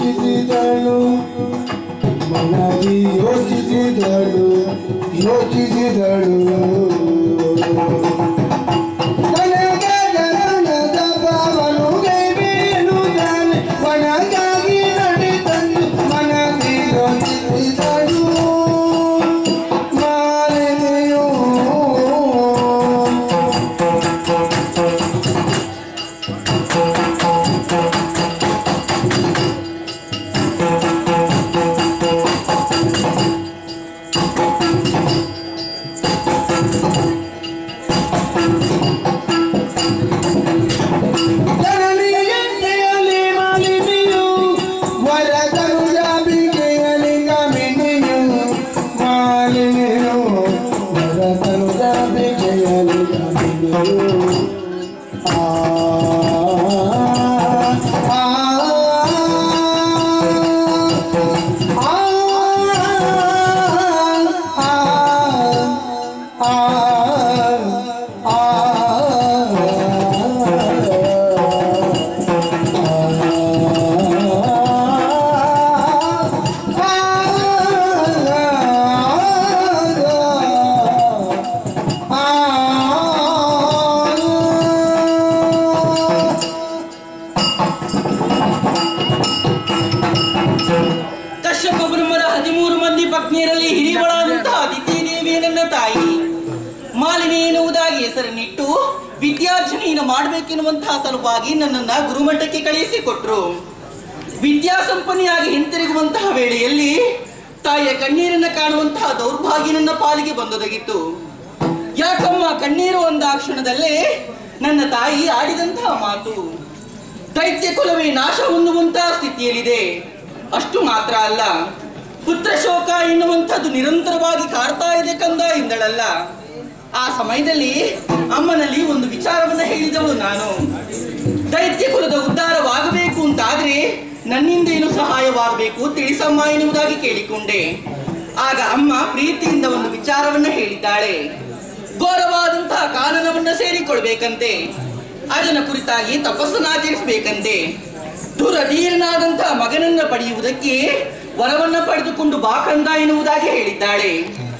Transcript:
ಯೋಚಿಸಿದಳು ಮನದಿ ಯೋಚಿಸಿದಳು ಯೋಚಿಸಿದಳು ನನಗೆ ಜನನದ ಭಾವನು ಗೈಬೇನುತ್ತಾನೆ ಮನಗಾಗಿ ನಡೆದನು ಮನದಿ ಯೋಚಿಸಿದಳು ಮಾಲಿನೆಯು ಜನನಿಯಂತೆಯಲಿ ಮಾಲಿನಿಯು ವರದನು ಜಾಬಿಗೆಯಲಿ ಗಮಿನಿಯು ಮಾಲಿನಿಯು ವರದನು ಜಾಬಿಗೆಯಲಿ ಗಮಿನಿಯು ಆ ಆ ಕಶ್ಯಪ ಬ್ರಹ್ಮರ ಹದಿಮೂರು ಮಂದಿ ಪತ್ನಿಯರಲ್ಲಿ ಹಿರಿಯವಳಾದಂತಹ ಅದಿತಿ ದೇವಿಯ ನನ್ನ ತಾಯಿ ಮಾಲಿನಿ ಎನ್ನುವುದಾಗಿ ಹೆಸರನ್ನಿಟ್ಟು ವಿದ್ಯಾರ್ಜನೆಯನ್ನು ಮಾಡಬೇಕೆನ್ನುವಂತಹ ಸಲುವಾಗಿ ನನ್ನನ್ನ ಗುರುಮಠಕ್ಕೆ ಕಳುಹಿಸಿಕೊಟ್ರು ವಿದ್ಯಾಸಂಪನ್ನಿಯಾಗಿ ಹಿಂತಿರುಗುವಂತಹ ವೇಳೆಯಲ್ಲಿ ತಾಯಿಯ ಕಣ್ಣೀರನ್ನ ಕಾಣುವಂತಹ ದೌರ್ಭಾಗ್ಯ ನನ್ನ ಪಾಲಿಗೆ ಬಂದೊದಗಿತ್ತು ಯಾಕಮ್ಮ ಕಣ್ಣೀರು ಒಂದ ಕ್ಷಣದಲ್ಲೇ ನನ್ನ ತಾಯಿ ಆಡಿದಂತಹ ಮಾತು ದೈತ್ಯ ಕುಲವೇ ನಾಶ ಹೊಂದುವಂತಹ ಸ್ಥಿತಿಯಲ್ಲಿದೆ ಅಷ್ಟು ಮಾತ್ರ ಅಲ್ಲ ಪುತ್ರ ಶೋಕ ಎನ್ನುವಂಥದ್ದು ನಿರಂತರವಾಗಿ ಕಾಡ್ತಾ ಇದೆ ಕಂದ ಎಂದಳಲ್ಲ ಆ ಸಮಯದಲ್ಲಿ ಅಮ್ಮನಲ್ಲಿ ಒಂದು ವಿಚಾರವನ್ನ ಹೇಳಿದವಳು ನಾನು ದೈತ್ಯ ಕುಲದ ಉದ್ಧಾರವಾಗಬೇಕು ಅಂತಾದ್ರೆ ನನ್ನಿಂದ ಏನು ಸಹಾಯವಾಗಬೇಕು ತಿಳಿಸಮ್ಮ ಎನ್ನುವುದಾಗಿ ಕೇಳಿಕೊಂಡೆ ಆಗ ಅಮ್ಮ ಪ್ರೀತಿಯಿಂದ ಒಂದು ವಿಚಾರವನ್ನ ಹೇಳಿದ್ದಾಳೆ ಘೋರವಾದಂತಹ ಕಾನನವನ್ನ ಸೇರಿಕೊಳ್ಬೇಕಂತೆ ಅದನ್ನ ಕುರಿತಾಗಿ ತಪಸ್ಸನ್ನಾಚರಿಸಬೇಕಂತೆ ದುರಧೀರನಾದಂತಹ ಮಗನನ್ನ ಪಡೆಯುವುದಕ್ಕೆ ವರವನ್ನ ಪಡೆದುಕೊಂಡು ಬಾಕಂದ ಎನ್ನುವುದಾಗಿ ಹೇಳಿದ್ದಾಳೆ